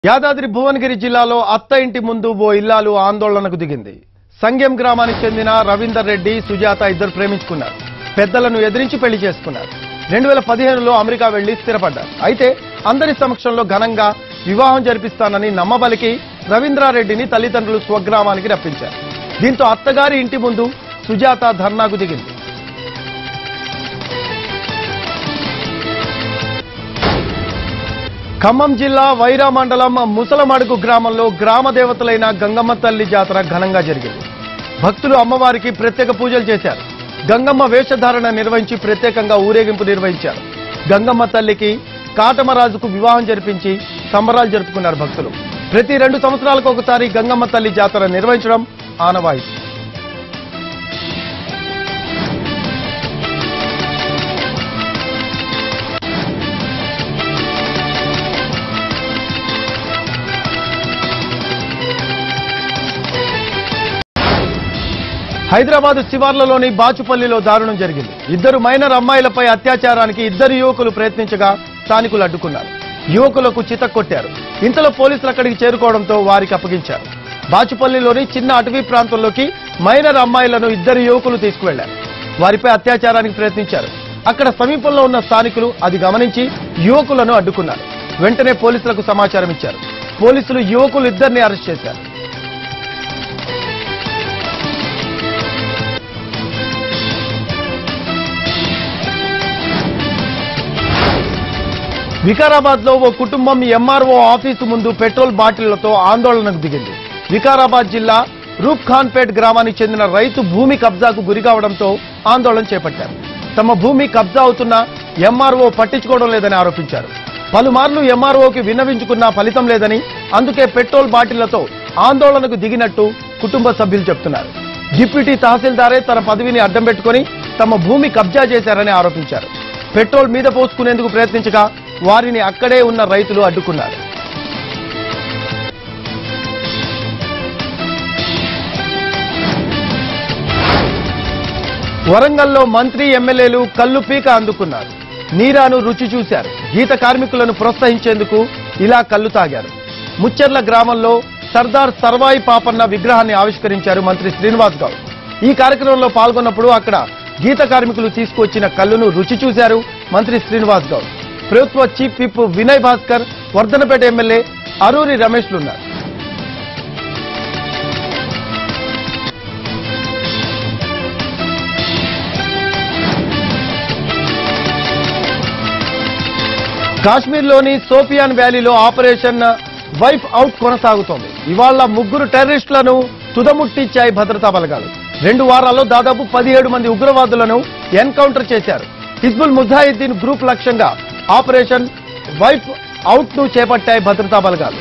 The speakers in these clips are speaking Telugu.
యాదాద్రి భువనగిరి జిల్లాలో అత్త ఇంటి ముందు ఓ ఇల్లాలు ఆందోళనకు దిగింది సంగెం గ్రామానికి చెందిన రవీందర్ రెడ్డి సుజాత ఇద్దరు ప్రేమించుకున్నారు పెద్దలను ఎదిరించి పెళ్లి చేసుకున్నారు రెండు వేల పదిహేనులో అమెరికా వెళ్లి స్థిరపడ్డారు అయితే అందరి సమక్షంలో ఘనంగా వివాహం జరిపిస్తానని నమ్మబలికి రవీంద్రారెడ్డిని తల్లిదండ్రులు స్వగ్రామానికి రప్పించారు దీంతో అత్తగారి ఇంటి ముందు సుజాత ధర్నాకు దిగింది ఖమ్మం జిల్లా వైరా మండలం ముసలమడుగు గ్రామంలో గ్రామ దేవతలైన గంగమ్మ తల్లి జాతర ఘనంగా జరిగింది భక్తులు అమ్మవారికి ప్రత్యేక పూజలు చేశారు గంగమ్మ వేషధారణ నిర్వహించి ప్రత్యేకంగా ఊరేగింపు నిర్వహించారు గంగమ్మ తల్లికి కాటమరాజుకు వివాహం జరిపించి సంబరాలు జరుపుకున్నారు భక్తులు ప్రతి రెండు సంవత్సరాలకు ఒకసారి గంగమ్మ తల్లి జాతర నిర్వహించడం ఆనవాయితీ హైదరాబాద్ శివార్లలోని బాచుపల్లిలో దారుణం జరిగింది ఇద్దరు మైనర్ అమ్మాయిలపై అత్యాచారానికి ఇద్దరు యువకులు ప్రయత్నించగా స్థానికులు అడ్డుకున్నారు యువకులకు చిత కొట్టారు ఇంతలో పోలీసులు అక్కడికి చేరుకోవడంతో వారికి అప్పగించారు బాచుపల్లిలోని చిన్న అటవీ ప్రాంతంలోకి మైనర్ అమ్మాయిలను ఇద్దరు యువకులు తీసుకువెళ్లారు వారిపై అత్యాచారానికి ప్రయత్నించారు అక్కడ సమీపంలో ఉన్న స్థానికులు అది గమనించి యువకులను అడ్డుకున్నారు వెంటనే పోలీసులకు సమాచారం ఇచ్చారు పోలీసులు యువకులు ఇద్దరిని అరెస్ట్ చేశారు వికారాబాద్ లో ఓ కుటుంబం ఎంఆర్ఓ ఆఫీసు ముందు పెట్రోల్ బాటిళ్లతో ఆందోళనకు దిగింది వికారాబాద్ జిల్లా రూప్ ఖాన్పేట్ గ్రామానికి చెందిన రైతు భూమి కబ్జాకు గురి కావడంతో ఆందోళన చేపట్టారు తమ భూమి కబ్జా అవుతున్నా ఎంఆర్ఓ పట్టించుకోవడం లేదని ఆరోపించారు పలుమార్లు ఎంఆర్ఓకి విన్నవించుకున్నా ఫలితం లేదని అందుకే పెట్రోల్ బాటిళ్లతో ఆందోళనకు దిగినట్టు కుటుంబ సభ్యులు చెప్తున్నారు డిప్యూటీ తహసీల్దారే తన పదవిని అడ్డం పెట్టుకుని తమ భూమి కబ్జా చేశారని ఆరోపించారు పెట్రోల్ మీద పోసుకునేందుకు ప్రయత్నించగా వారిని అక్కడే ఉన్న రైతులు అడ్డుకున్నారు వరంగల్లో మంత్రి ఎమ్మెల్యేలు కల్లు పీక అందుకున్నారు నీరాను రుచి చూశారు గీత కార్మికులను ప్రోత్సహించేందుకు ఇలా కల్లు తాగారు ముచ్చెర్ల గ్రామంలో సర్దార్ సర్వాయి పాపన్న విగ్రహాన్ని ఆవిష్కరించారు మంత్రి శ్రీనివాస్ గౌడ్ ఈ కార్యక్రమంలో పాల్గొన్నప్పుడు అక్కడ గీత కార్మికులు తీసుకువచ్చిన కల్లును రుచి చూశారు మంత్రి శ్రీనివాస్ గౌడ్ ప్రభుత్వ chief whip Vinay Bhaskar Vardhannapet MLA Aroori రమేష్లున్నారు కాశ్మీర్లోని సోపియాన్ వ్యాలీలో ఆపరేషన్ వైఫ్ అవుట్ కొనసాగుతోంది ఇవాళ ముగ్గురు టెర్రరిస్టులను తుదముట్టించాయి భద్రతా బలగాలు రెండు వారాల్లో దాదాపు పదిహేడు మంది ఉగ్రవాదులను ఎన్కౌంటర్ చేశారు హిజ్బుల్ ముజాహిద్దీన్ గ్రూప్ లక్ష్యంగా ఆపరేషన్ వైఫ్ అవుట్ ను చేపట్టాయి భద్రతా బలగాలు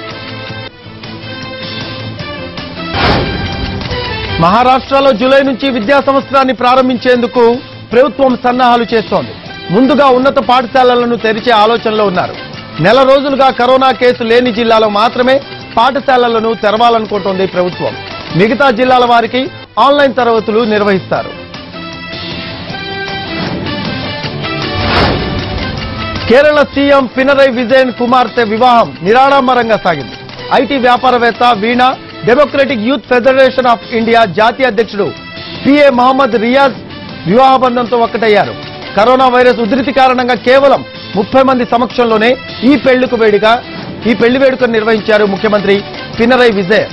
మహారాష్ట్రలో జూలై నుంచి విద్యా సంవత్సరాన్ని ప్రారంభించేందుకు ప్రభుత్వం సన్నాహాలు చేస్తోంది ముందుగా ఉన్నత పాఠశాలలను తెరిచే ఆలోచనలో ఉన్నారు నెల రోజులుగా కరోనా కేసు లేని జిల్లాలో మాత్రమే పాఠశాలలను తెరవాలనుకుంటోంది ప్రభుత్వం మిగతా జిల్లాల వారికి ఆన్లైన్ తరగతులు నిర్వహిస్తారు కేరళ సీఎం పినరై విజయన్ కుమార్తె వివాహం నిరాడంబరంగా సాగింది ఐటీ వ్యాపారవేత్త Veena Democratic Youth Federation of India జాతీయ అధ్యక్షుడు పిఏ మహమ్మద్ రియాజ్ వివాహ బంధంతో ఒక్కటయ్యారు కరోనా వైరస్ ఉధృతి కారణంగా కేవలం ముప్పై మంది సమక్షంలోనే ఈ పెళ్లికు వేడిగా ఈ పెళ్లి వేడుకను నిర్వహించారు ముఖ్యమంత్రి పినరై విజయన్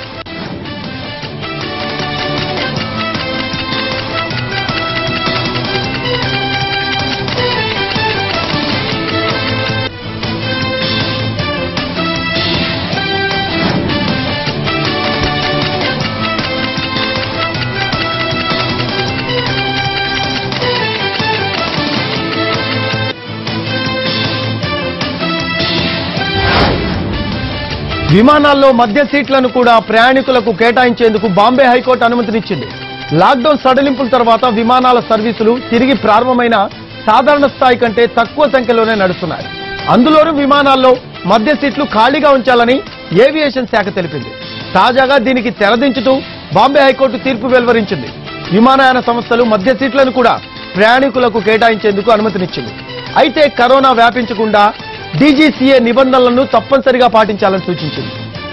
విమానాల్లో మధ్య సీట్లను కూడా ప్రయాణికులకు కేటాయించేందుకు బాంబే హైకోర్టు అనుమతినిచ్చింది లాక్డౌన్ సడలింపుల తర్వాత విమానాల సర్వీసులు తిరిగి ప్రారంభమైన సాధారణ స్థాయి కంటే తక్కువ సంఖ్యలోనే నడుస్తున్నాయి అందులోనూ విమానాల్లో మధ్య సీట్లు ఖాళీగా ఉంచాలని ఏవియేషన్ శాఖ తెలిపింది తాజాగా దీనికి తెరదించుతూ బాంబే హైకోర్టు తీర్పు వెలువరించింది విమానయాన సంస్థలు మధ్య సీట్లను కూడా ప్రయాణికులకు కేటాయించేందుకు అనుమతినిచ్చింది అయితే కరోనా వ్యాపించకుండా డీజీసీఏ నిబంధనలను తప్పనిసరిగా పాటించాలని సూచించింది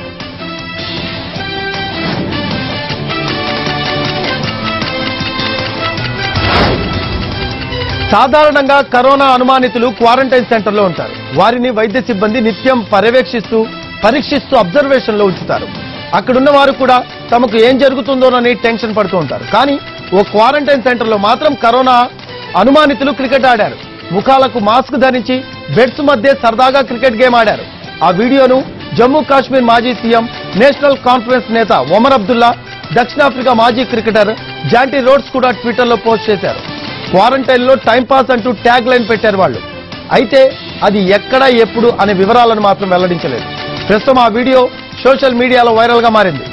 సాధారణంగా కరోనా అనుమానితులు క్వారంటైన్ సెంటర్లో ఉంటారు వారిని వైద్య సిబ్బంది నిత్యం పర్యవేక్షిస్తూ పరీక్షిస్తూ అబ్జర్వేషన్ లో ఉంచుతారు అక్కడున్న వారు కూడా తమకు ఏం జరుగుతుందోనని టెన్షన్ పడుతూ ఉంటారు కానీ ఓ క్వారంటైన్ సెంటర్లో మాత్రం కరోనా అనుమానితులు క్రికెట్ ఆడారు ముఖాలకు మాస్క్ ధరించి బెడ్స్ మధ్య సరదాగా క్రికెట్ గేమ్ ఆడారు ఆ వీడియోను జమ్మూ కాశ్మీర్ మాజీ సీఎం నేషనల్ కాన్ఫరెన్స్ నేత ఒమర్ అబ్దుల్లా దక్షిణాఫ్రికా మాజీ క్రికెటర్ జాంటీ రోడ్స్ కూడా ట్విట్టర్లో పోస్ట్ చేశారు క్వారంటైన్ లో టైంపాస్ అంటూ ట్యాగ్ లైన్ పెట్టారు వాళ్ళు అయితే అది ఎక్కడ ఎప్పుడు అనే వివరాలను మాత్రం వెల్లడించలేదు ప్రస్తుతం ఆ వీడియో సోషల్ మీడియాలో వైరల్ గా మారింది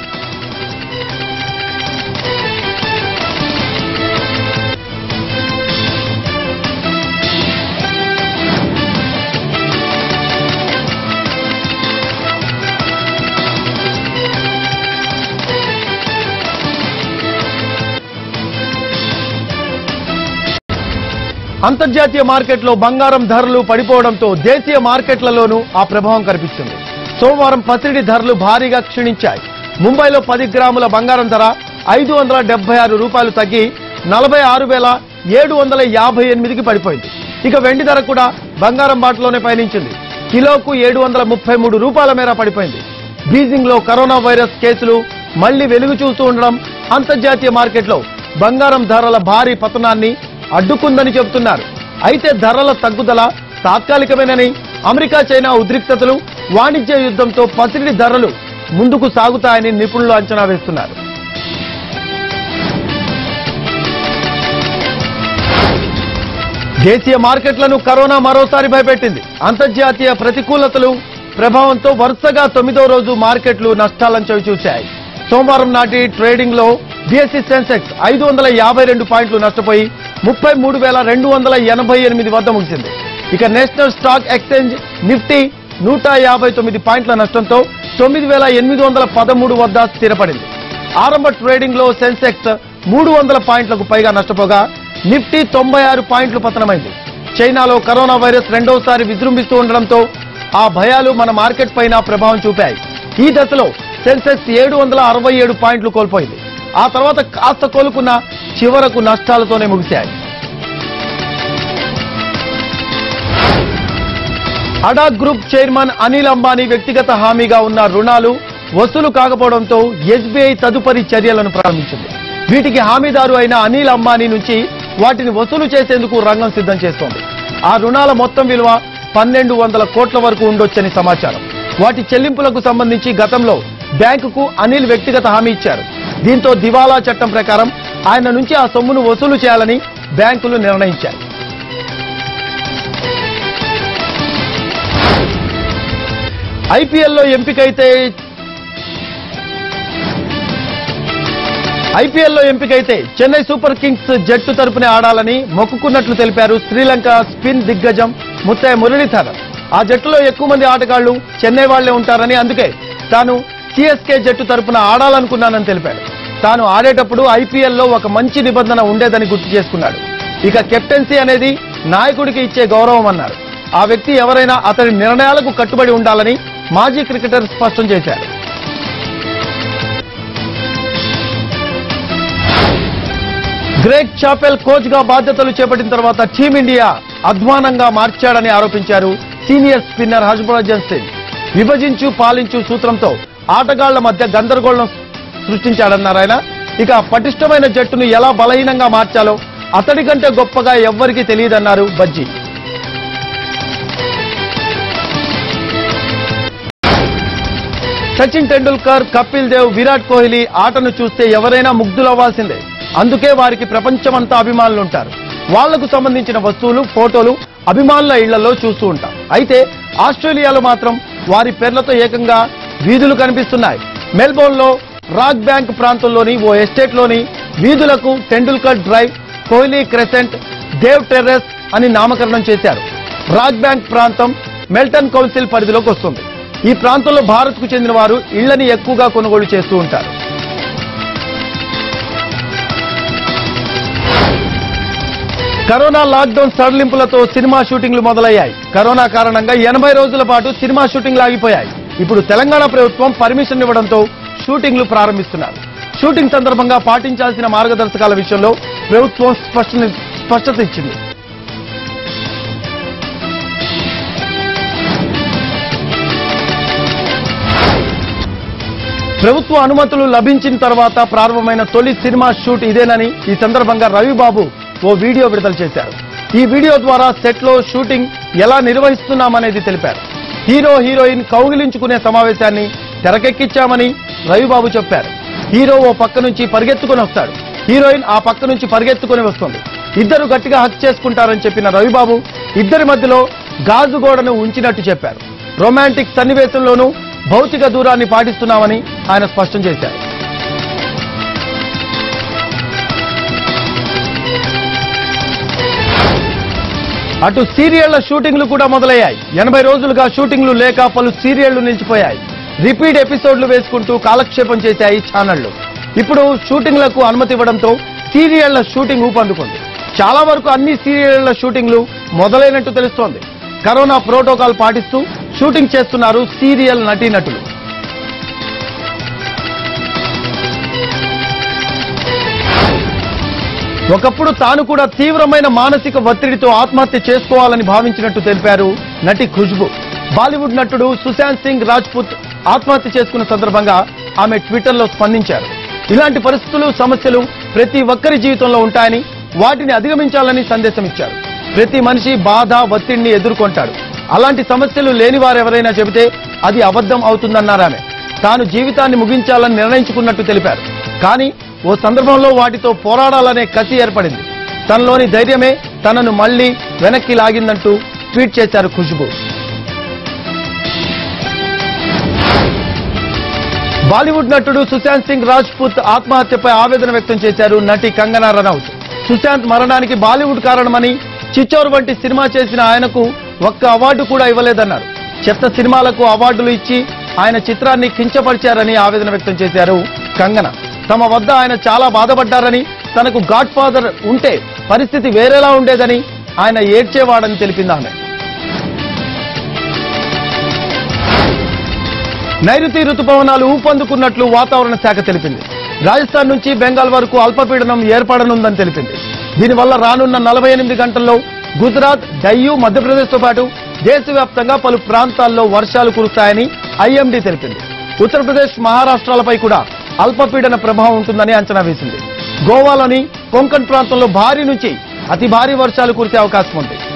అంతర్జాతీయ మార్కెట్లో బంగారం ధరలు పడిపోవడంతో దేశీయ మార్కెట్లలోనూ ఆ ప్రభావం కనిపిస్తుంది సోమవారం పసిడి ధరలు భారీగా క్షీణించాయి ముంబైలో పది గ్రాముల బంగారం ధర ఐదు వందల డెబ్బై ఆరు రూపాయలు తగ్గి నలభై ఆరు వేల ఏడు వందల యాభై ఎనిమిదికి పడిపోయింది ఇక వెండి ధర కూడా బంగారం బాటలోనే పయనించింది కిలోకు ఏడు వందల ముప్పై మూడు రూపాయల మేర పడిపోయింది బీజింగ్ లో కరోనా వైరస్ కేసులు మళ్లీ వెలుగు చూస్తూ ఉండడం అంతర్జాతీయ మార్కెట్లో బంగారం ధరల భారీ పతనాన్ని అడ్డుకుందని చెబుతున్నారు అయితే ధరల తగ్గుదల తాత్కాలికమేనని అమెరికా చైనా ఉద్రిక్తతలు వాణిజ్య యుద్ధంతో పసిడి ధరలు ముందుకు సాగుతాయని నిపుణులు అంచనా వేస్తున్నారు దేశీయ మార్కెట్లను కరోనా మరోసారి భయపెట్టింది అంతర్జాతీయ ప్రతికూలతలు ప్రభావంతో వరుసగా తొమ్మిదో రోజు మార్కెట్లు నష్టాలను చవిచూశాయి సోమవారం నాటి ట్రేడింగ్ లో బీఎస్సీ సెన్సెక్స్ ఐదు వందల యాభై రెండు పాయింట్లు నష్టపోయి ముప్పై మూడు వేల రెండు వందల ఎనభై ఎనిమిది వద్ద ముగిసింది ఇక నేషనల్ స్టాక్ ఎక్స్చేంజ్ నిఫ్టీ నూట యాభై తొమ్మిది పాయింట్ల నష్టంతో తొమ్మిది వేల ఎనిమిది వందల పదమూడు వద్ద స్థిరపడింది ఆరంభ ట్రేడింగ్ లో సెన్సెక్స్ మూడు వందల పాయింట్లకు పైగా నష్టపోగా నిఫ్టీ తొంభై ఆరు పాయింట్లు పతనమైంది చైనాలో కరోనా వైరస్ రెండోసారి విజృంభిస్తూ ఉండడంతో ఆ భయాలు మన మార్కెట్ పైన ప్రభావం చూపాయి ఈ దశలో సెన్సెక్స్ ఏడు వందల అరవై ఏడు పాయింట్లు కోల్పోయింది ఆ తర్వాత కాస్త కోలుకున్న చివరకు నష్టాలతోనే ముగిశాయి అడా గ్రూప్ చైర్మన్ అనిల్ అంబానీ వ్యక్తిగత హామీగా ఉన్న రుణాలు వసూలు కాకపోవడంతో ఎస్బీఐ తదుపరి చర్యలను ప్రారంభించింది వీటికి హామీదారు అయిన అనిల్ అంబానీ నుంచి వాటిని వసూలు చేసేందుకు రంగం సిద్ధం చేస్తోంది ఆ రుణాల మొత్తం విలువ పన్నెండు వందల కోట్ల వరకు ఉండొచ్చని సమాచారం వాటి చెల్లింపులకు సంబంధించి గతంలో బ్యాంకుకు అనిల్ వ్యక్తిగత హామీ ఇచ్చారు దీంతో దివాలా చట్టం ప్రకారం ఆయన నుంచి ఆ సొమ్మును వసూలు చేయాలని బ్యాంకులు నిర్ణయించాయి ఐపీఎల్లో ఎంపికైతే ఐపీఎల్లో ఎంపికైతే చెన్నై సూపర్ కింగ్స్ జట్టు తరపునే ఆడాలని మొక్కుకున్నట్లు తెలిపారు శ్రీలంక స్పిన్ దిగ్గజం ముత్తయ్య మురళీధరన్ ఆ జట్టులో ఎక్కువ మంది ఆటగాళ్లు చెన్నై వాళ్లే ఉంటారని అందుకే తాను సిఎస్కే జట్టు తరపున ఆడాలనుకున్నానని తెలిపాడు తాను ఆడేటప్పుడు ఐపీఎల్లో ఒక మంచి నిబంధన ఉండేదని గుర్తు చేసుకున్నాడు ఇక కెప్టెన్సీ అనేది నాయకుడికి ఇచ్చే గౌరవం అన్నారు ఆ వ్యక్తి ఎవరైనా అతని నిర్ణయాలకు కట్టుబడి ఉండాలని మాజీ క్రికెటర్ స్పష్టం చేశారు గ్రేట్ చాపెల్ కోచ్ గా బాధ్యతలు చేపట్టిన తర్వాత టీమిండియా అధ్వానంగా మార్చాడని ఆరోపించారు సీనియర్ స్పిన్నర్ హర్షవర్ధన్ సింగ్ విభజించు పాలించు సూత్రంతో ఆటగాళ్ల మధ్య గందరగోళం సృష్టించాడన్నారు ఆయన ఇక పటిష్టమైన జట్టును ఎలా బలహీనంగా మార్చాలో అతడి కంటే గొప్పగా ఎవ్వరికీ తెలియదన్నారు బజ్జీ సచిన్ టెండూల్కర్ కపిల్ దేవ్ విరాట్ కోహ్లీ ఆటను చూస్తే ఎవరైనా ముగ్ధులవ్వాల్సిందే అందుకే వారికి ప్రపంచమంతా అభిమానులు ఉంటారు వాళ్లకు సంబంధించిన వస్తువులు ఫోటోలు అభిమానుల ఇళ్లలో చూస్తూ ఉంటాం అయితే ఆస్ట్రేలియాలో మాత్రం వారి పేర్లతో ఏకంగా వీధులు కనిపిస్తున్నాయి మెల్బోర్న్ లో రాక్ బ్యాంక్ ప్రాంతంలోని ఓ ఎస్టేట్ లోని వీధులకు Tendulkar drive Kohli crescent Dev terrace అని నామకరణం చేశారు రాక్ బ్యాంక్ ప్రాంతం మెల్టన్ కౌన్సిల్ పరిధిలోకి వస్తుంది ఈ ప్రాంతంలో భారత్ కు చెందిన వారు ఇళ్లని ఎక్కువగా కొనుగోలు చేస్తూ ఉంటారు కరోనా లాక్డౌన్ సడలింపులతో సినిమా షూటింగ్లు మొదలయ్యాయి కరోనా కారణంగా ఎనభై రోజుల పాటు సినిమా షూటింగ్లు ఆగిపోయాయి ఇప్పుడు తెలంగాణ ప్రభుత్వం పర్మిషన్ ఇవ్వడంతో షూటింగ్లు ప్రారంభిస్తున్నారు షూటింగ్ సందర్భంగా పాటించాల్సిన మార్గదర్శకాల విషయంలో ప్రభుత్వం స్పష్ట స్పష్టత ఇచ్చింది ప్రభుత్వ అనుమతులు లభించిన తర్వాత ప్రారంభమైన తొలి సినిమా షూట్ ఇదేనని ఈ సందర్భంగా రవిబాబు ఓ వీడియో విడుదల చేశారు ఈ వీడియో ద్వారా సెట్ లో షూటింగ్ ఎలా నిర్వహిస్తున్నామనేది తెలిపారు హీరో హీరోయిన్ కౌగిలించుకునే సమావేశాన్ని తెరకెక్కించామని రవిబాబు చెప్పారు హీరో ఓ పక్క నుంచి పరిగెత్తుకొని వస్తాడు హీరోయిన్ ఆ పక్క నుంచి పరిగెత్తుకొని వస్తుంది ఇద్దరు గట్టిగా హక్ చేసుకుంటారని చెప్పిన రవిబాబు ఇద్దరి మధ్యలో గాజు గోడను ఉంచినట్టు చెప్పారు రొమాంటిక్ సన్నివేశంలోనూ భౌతిక దూరాన్ని పాటిస్తున్నామని ఆయన స్పష్టం చేశారు అటు సీరియళ్ల షూటింగ్లు కూడా మొదలయ్యాయి ఎనభై రోజులుగా షూటింగ్లు లేక పలు సీరియళ్లు నిలిచిపోయాయి రిపీట్ ఎపిసోడ్లు వేసుకుంటూ కాలక్షేపం చేశాయి ఛానళ్లు ఇప్పుడు షూటింగ్లకు అనుమతి ఇవ్వడంతో సీరియళ్ల షూటింగ్ ఊపందుకుంది చాలా వరకు అన్ని సీరియళ్ల షూటింగ్లు మొదలైనట్టు తెలుస్తోంది కరోనా ప్రోటోకాల్ పాటిస్తూ షూటింగ్ చేస్తున్నారు సీరియల్ నటీనటులు ఒకప్పుడు తాను కూడా తీవ్రమైన మానసిక ఒత్తిడితో ఆత్మహత్య చేసుకోవాలని భావించినట్టు తెలిపారు నటి ఖుష్బు బాలీవుడ్ నటుడు సుశాంత్ సింగ్ రాజ్పుత్ ఆత్మహత్య చేసుకున్న సందర్భంగా ఆమె ట్విట్టర్లో స్పందించారు ఇలాంటి పరిస్థితులు సమస్యలు ప్రతి ఒక్కరి జీవితంలో ఉంటాయని వాటిని అధిగమించాలని సందేశం ఇచ్చారు ప్రతి మనిషి బాధ ఒత్తిడిని ఎదుర్కొంటాడు అలాంటి సమస్యలు లేని వారెవరైనా చెబితే అది అబద్ధం అవుతుందన్నారు ఆమె తాను జీవితాన్ని ముగించాలని నిర్ణయించుకున్నట్టు తెలిపారు కానీ ఓ సందర్భంలో వాటితో పోరాడాలనే కసి ఏర్పడింది తనలోని ధైర్యమే తనను మళ్లీ వెనక్కి లాగిందంటూ ట్వీట్ చేశారు ఖుష్బు బాలీవుడ్ నటుడు సుశాంత్ సింగ్ రాజ్పుత్ ఆత్మహత్యపై ఆవేదన వ్యక్తం చేశారు నటి కంగనా రనౌత్ సుశాంత్ మరణానికి బాలీవుడ్ కారణమని చిచ్చోర్ వంటి సినిమా చేసిన ఆయనకు ఒక్క అవార్డు కూడా ఇవ్వలేదన్నారు చెత్త సినిమాలకు అవార్డులు ఇచ్చి ఆయన చిత్రాన్ని కించపరిచారని ఆవేదన వ్యక్తం చేశారు కంగన తమ వద్ద ఆయన చాలా బాధపడ్డారని తనకు గాడ్ ఫాదర్ ఉంటే పరిస్థితి వేరేలా ఉండేదని ఆయన ఏడ్చేవాడని తెలిపింది ఆమె నైరుతి రుతుపవనాలు ఊపందుకున్నట్లు వాతావరణ శాఖ తెలిపింది రాజస్థాన్ నుంచి బెంగాల్ వరకు అల్పపీడనం ఏర్పడనుందని తెలిపింది దీనివల్ల రానున్న నలభై ఎనిమిది గంటల్లో గుజరాత్ డయ్యూ మధ్యప్రదేశ్తో పాటు దేశవ్యాప్తంగా పలు ప్రాంతాల్లో వర్షాలు కురుస్తాయని ఐఎండీ తెలిపింది ఉత్తరప్రదేశ్ మహారాష్ట్రాలపై కూడా అల్పపీడన ప్రభావం ఉంటుందని అంచనా వేసింది గోవాలోని కొంకణ్ ప్రాంతంలో భారీ నుంచి అతి భారీ వర్షాలు కురిసే అవకాశం ఉంది